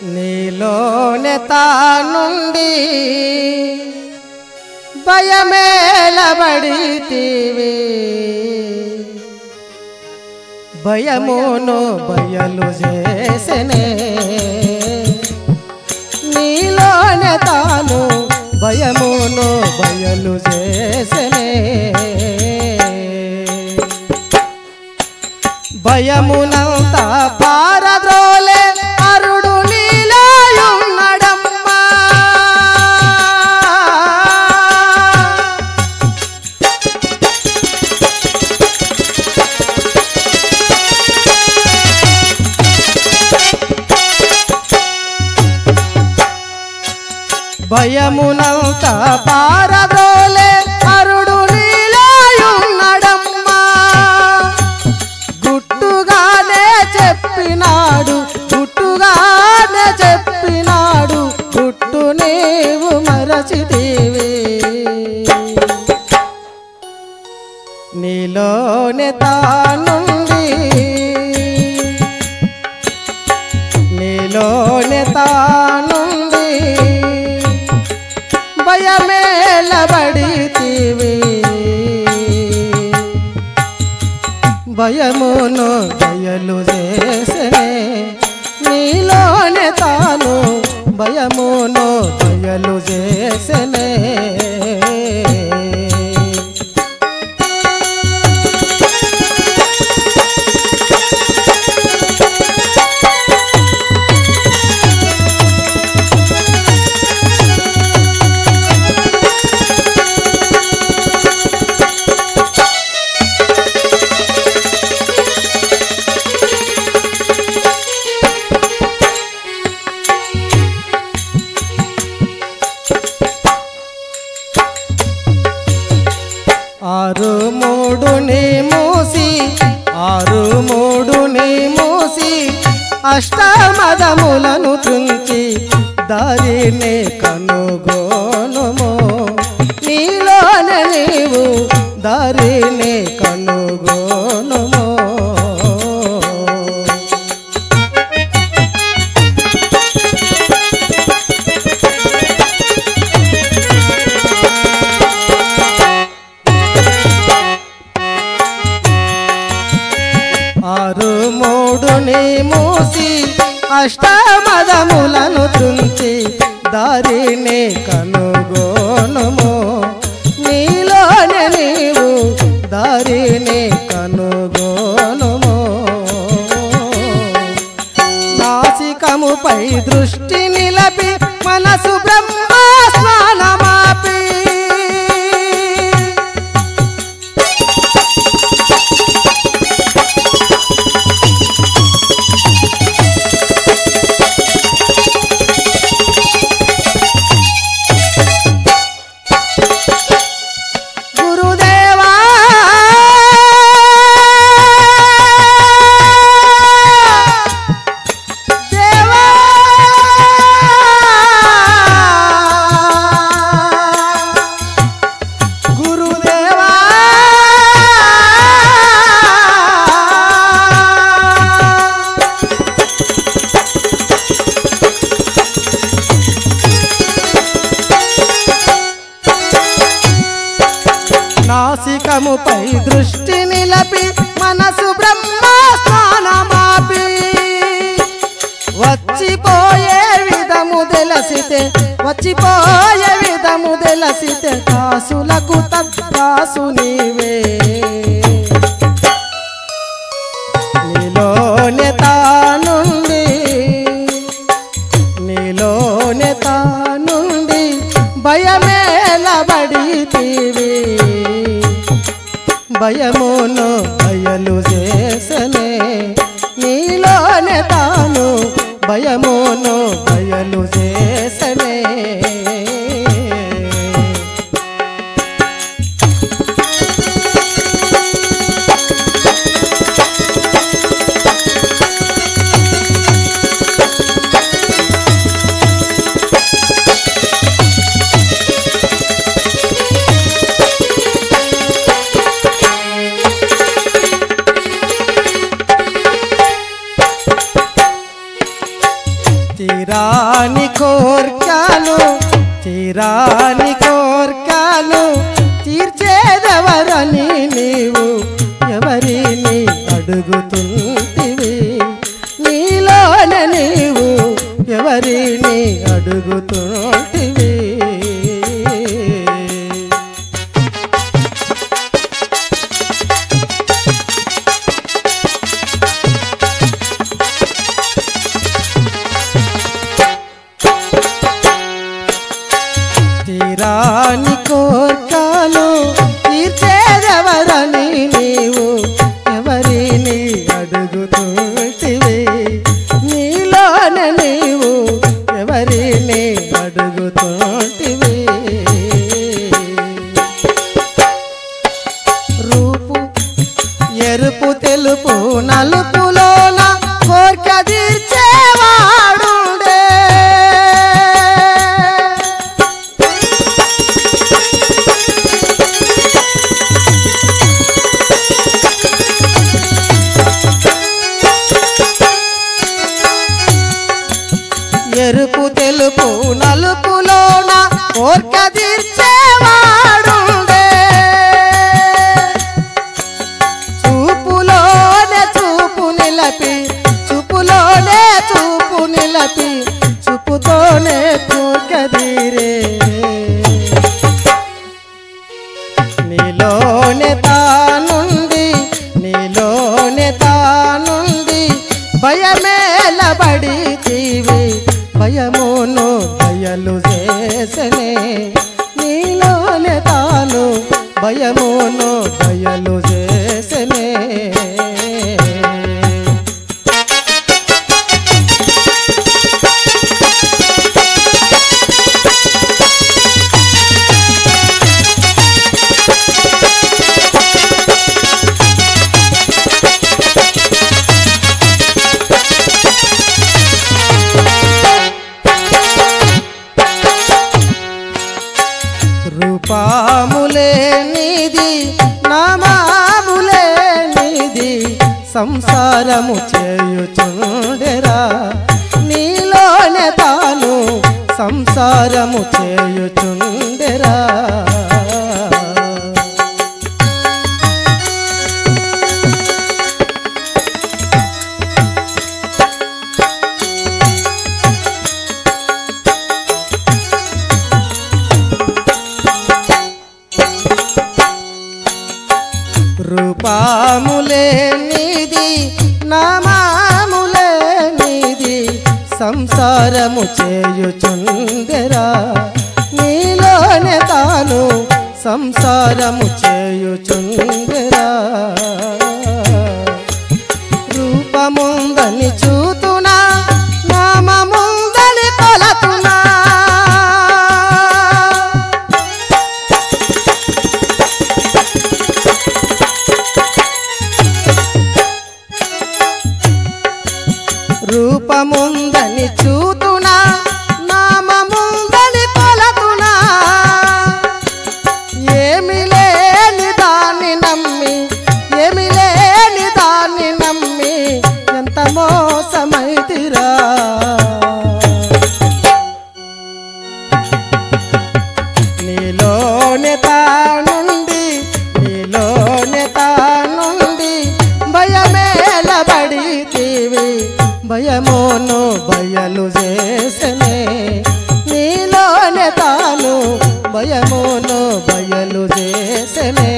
నీలోనే తానుండి భయమేలబడితివి భయమును బయలు చేసనే నీలోనే తాను భయమును బయలు చేసనే భయమునంతా పారద్రోలే అరుడు నీలాయున్నడమ్మా భయమునంతా పారద్రోలే అరుడు నీలాయున్నడమ్మా గుట్టుగానే చెప్పినాడు గుట్టుగానే చెప్పినాడు గుట్టు నీవు మరచితివి నీలోనే తానుండి నీలోనే తానుండి భయమేలబడితివి భయమును దయలు చేసనే నీలోనే తాను భయమును దయలు చేసనే ఆరు మూడుని మూసి ఆరు మూడుని మూసి అష్టమదములను తుంచి దారిని కనుగోనుము నీలోనే నీవు దారిని కనుగోనుము ఆరు మూడుని మూసి అష్టమదములను తుంచి దారిని కనుగోనుము నీలోనే నీవు దారిని కనుగోనుము నాసికముపై దృష్టి నిలపి మనసు బ్రహ్మ స్నానమాపి గురుదేవా దేవా గురుదేవా నాసికముపై దృష్టి నిలపి మనసు బ్రహ్మ స్థానమాపి వచ్చిపోయే విధము తెలసితే వచ్చిపోయే విధము తెలసితే కాసులకు తత్కాసు నీవే నీలోనే తానుండి నీలోనే తానుండి భయమేలబడితివి భయమును బయలు చేసనే నీలోనే తాను భయమును బయలు చేసనే తీరా నీవు ఎవరిని అడుగుతుంటివి నీలోనే నీవు ఎవరిని అడుగుతుంటివి తీరాని కోర్కాలు తీర్చేదెవరని నీవు ఎవరిని అడుగుతుంటివి నీలోనే నీవు ఎవరిని అడుగుతుంటివి రూపు ఎరుపు తెలుపు నలుపులోన కోర్క తీర్చేవాడుండే ఎరుపు తెలుపు నలుపులోన కోర్క తీర్చేవాడుండే చూపులోనే చూపు నిలపి చూపులోనే చూపు నిలపి చూపుతోనే కోర్కదీరే నీలోనే తానుంది నీలోనే తానుంది భయమేలబడి తీవి భయమును భయలు చేసనే నీలోనే తాను భయమును భయలు చేసనే రూపాములే నీది నామాములే నీది సంసారము చేయుచుండెరా నీలోనే తాను సంసారము చేయుచుండెరా రూపాములే నీది నామాములే నీది సంసారము చేయుచుందెరా నీలోనే తాను సంసారము చేయుచుందెరా రూపముందని చూతునా నామముందని కొలతునా రూపముందని చూతునా నామముందని కొలతునా ఏమి లేని దాన్ని నమ్మి ఏమి లేని దాన్ని నమ్మి ఎంత మోసమైతిరా నీలోనే తానుండి నీలోనే తానుండి భయమేలబడి తీవి భయమోను బయలు చేసనే నీలోనే తాను భయమోను బయలు చేసనే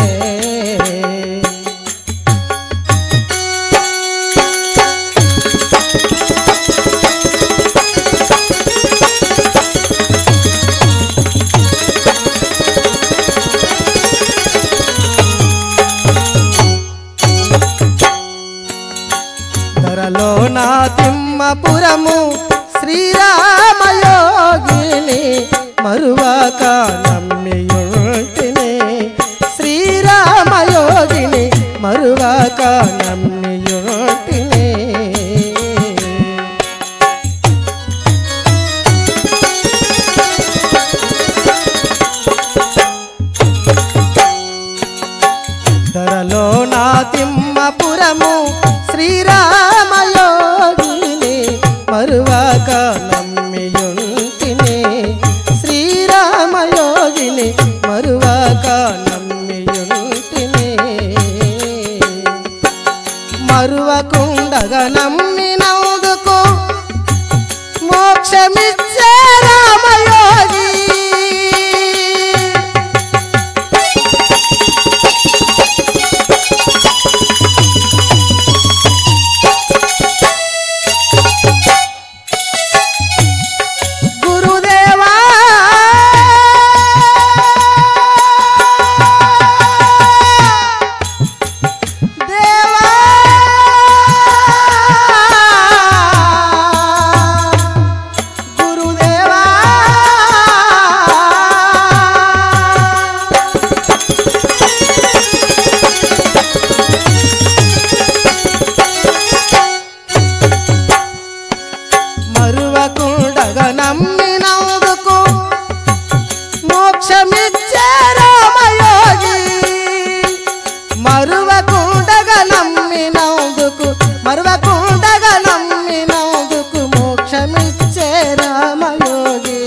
ధరలో నా తిమ్మపురము శ్రీరామయోగిని మరువాక నమ్మియుంటిని శ్రీరామయోగిని మరువాక నమ్మియుంటిని ధరలో నా తిమ్మపురము శ్రీరామయోగిని మరువాక నమ్మియుంటిని శ్రీరామయోగిని మరువాక నమ్మియుంటిని మరువకుండగా నమ్మినందుకు మోక్షమిచ్చే రామయోగి గురుదేవా దేవా గురుదేవా మరువకుండగా నమ్మినందుకు మోక్షమిచ్చే రామయోగి మరువకుండగా నమ్మినందుకు మరువకుండగా నమ్మినందుకు మోక్షమిచ్చే రామయోగి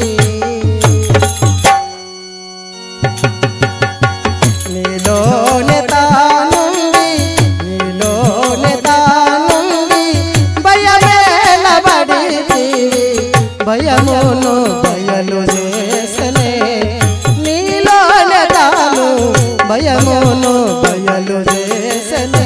నీలోనే తానుంది నీలోనే తానుంది భయమేలబడి భయమును బయలు చేసనే నీలోనే తాను భయమును బయలు చేసనే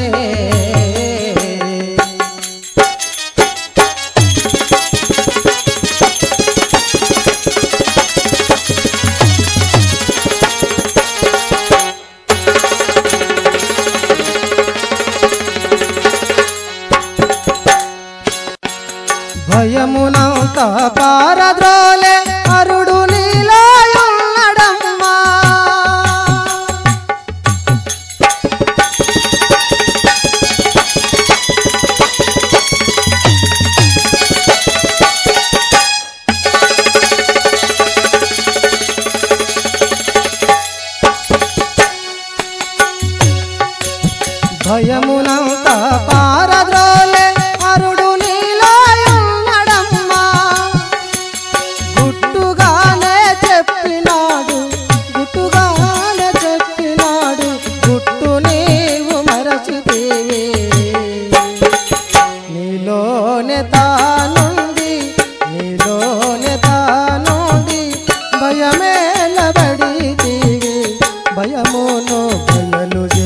భయమునంత పారద్రోలే అరుడు నీలాయున్నడమ్మా భయమునంత పారద్రోలే అరుడు నీలాయున్నడమ్మా గుట్టుగానే చెప్పినాడు గుట్టుగానే చెప్పినాడు గుట్టు నీవు మరచితివి నీలోనే తానుంది నీలోనే తానుంది భయమేలబడి భయమును బయలు